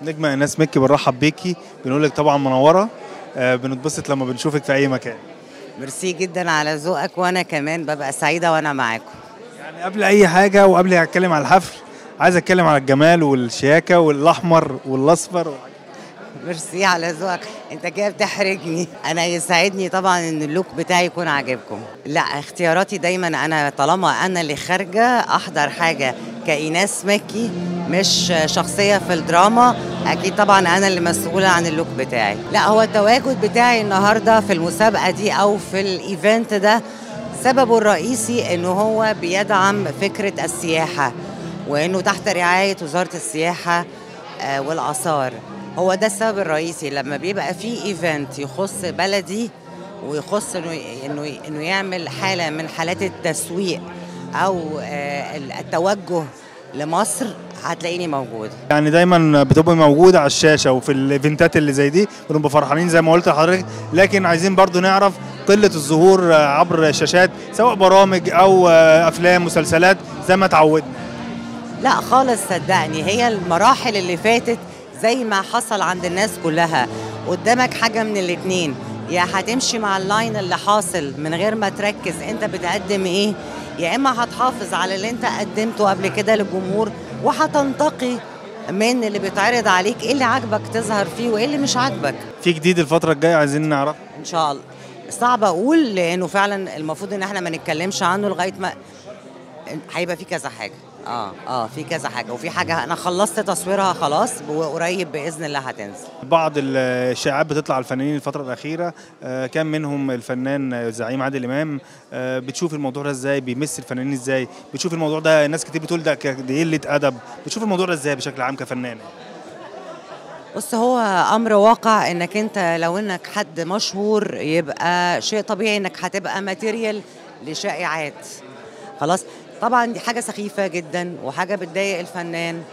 نجمة ايناس مكي بنرحب بيكي بنقول لك طبعا منوره آه، بنتبسط لما بنشوفك في اي مكان ميرسي جدا على ذوقك وانا كمان ببقى سعيده وانا معاكم يعني قبل اي حاجه وقبل ما اتكلم على الحفل عايز اتكلم على الجمال والشياكه والاحمر والاصفر ميرسي على ذوقك انت كده بتحرجني انا يسعدني طبعا ان اللوك بتاعي يكون عاجبكم لا اختياراتي دايما انا طالما انا اللي خارجه احضر حاجه كايناس مكي مش شخصيه في الدراما اكيد طبعا انا اللي مسؤوله عن اللوك بتاعي لا هو التواجد بتاعي النهارده في المسابقه دي او في الايفنت ده سببه الرئيسي انه هو بيدعم فكره السياحه وانه تحت رعايه وزاره السياحه آه، والاثار هو ده السبب الرئيسي لما بيبقى في ايفنت يخص بلدي ويخص انه انه انه يعمل حاله من حالات التسويق او آه، التوجه لمصر هتلاقيني موجوده يعني دايما بتبقى موجوده على الشاشه وفي الايفنتات اللي زي دي بنبقى فرحانين زي ما قلت لحضرتك لكن عايزين برضو نعرف قله الظهور آه، عبر الشاشات سواء برامج او آه، افلام مسلسلات زي ما اتعودنا لا خالص صدقني هي المراحل اللي فاتت زي ما حصل عند الناس كلها قدامك حاجة من الاتنين يا هتمشي مع اللاين اللي حاصل من غير ما تركز انت بتقدم ايه يا اما هتحافظ على اللي انت قدمته قبل كده للجمهور وهتنتقي من اللي بيتعرض عليك ايه اللي عاجبك تظهر فيه وايه اللي مش عاجبك في جديد الفتره الجايه عايزين نعرف ان شاء الله صعب اقول لانه فعلا المفروض ان احنا ما نتكلمش عنه لغايه ما هيبقى في كذا حاجه اه اه في كذا حاجه وفي حاجه انا خلصت تصويرها خلاص وقريب باذن الله هتنزل بعض الشائعات بتطلع على الفنانين الفترة الأخيرة آه، كان منهم الفنان الزعيم عادل إمام آه، بتشوف الموضوع ده إزاي بيمس الفنانين إزاي بتشوف الموضوع ده ناس كتير بتقول ده ك- دي قلة أدب بتشوف الموضوع ده إزاي بشكل عام كفنان بص هو امر واقع انك انت لو انك حد مشهور يبقى شيء طبيعي انك هتبقى ماتيريال لشائعات خلاص طبعا دي حاجه سخيفه جدا وحاجه بتضايق الفنان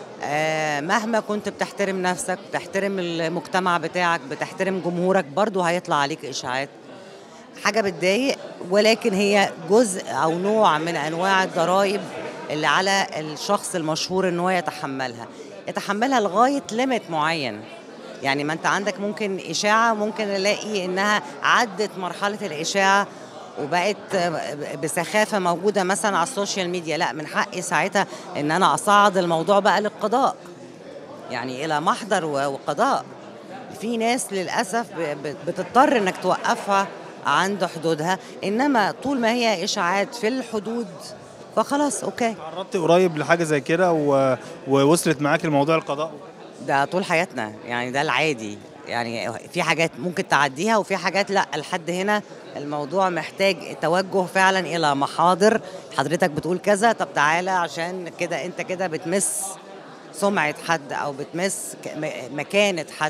آه مهما كنت بتحترم نفسك بتحترم المجتمع بتاعك بتحترم جمهورك برضو هيطلع عليك اشاعات حاجه بتضايق ولكن هي جزء او نوع من انواع الضرائب اللي على الشخص المشهور ان هو يتحملها يتحملها لغايه ليميت معين يعني ما انت عندك ممكن اشاعه ممكن الاقي انها عدت مرحله الاشاعه وبقت بسخافه موجوده مثلا على السوشيال ميديا لا من حقي ساعتها ان انا اصعد الموضوع بقى للقضاء يعني الى محضر و- وقضاء في ناس للاسف ب- ب- بتضطر انك توقفها عند حدودها انما طول ما هي اشاعات في الحدود فخلاص اوكي تعرضت قريب لحاجة زي كده و... ووصلت معاك الموضوع القضاء ده طول حياتنا يعني ده العادي يعني في حاجات ممكن تعديها وفي حاجات لا لحد هنا الموضوع محتاج توجه فعلا الى محاضر حضرتك بتقول كذا طب تعالى عشان كده انت كده بتمس سمعة حد او بتمس ك- م- مكانة حد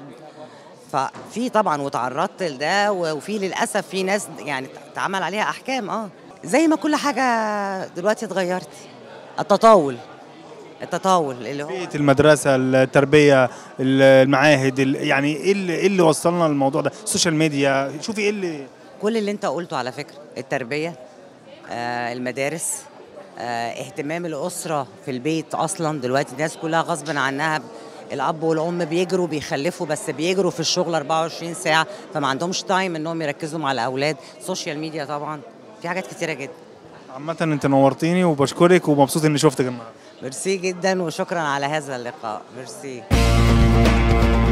ففي طبعا وتعرضت لده و- وفي للاسف في ناس يعني اتعمل عليها احكام اه زي ما كل حاجة دلوقتي اتغيرت التطاول التطاول اللي هو بيئة المدرسة التربية المعاهد ال- يعني إيه اللي, إيه اللي وصلنا للموضوع ده السوشيال ميديا شوفي إيه اللي كل اللي انت قلته على فكره التربيه آه المدارس آه اهتمام الاسره في البيت اصلا دلوقتي الناس كلها غصبا عنها الاب والام بيجروا بيخلفوا بس بيجروا في الشغل 24 ساعه فما عندهمش تايم انهم يركزوا مع الاولاد سوشيال ميديا طبعا في حاجات كتيره جدا عامة أنت نورتيني وبشكرك ومبسوط إني شفتك النهاردة ميرسي جدا وشكرا على هذا اللقاء ميرسي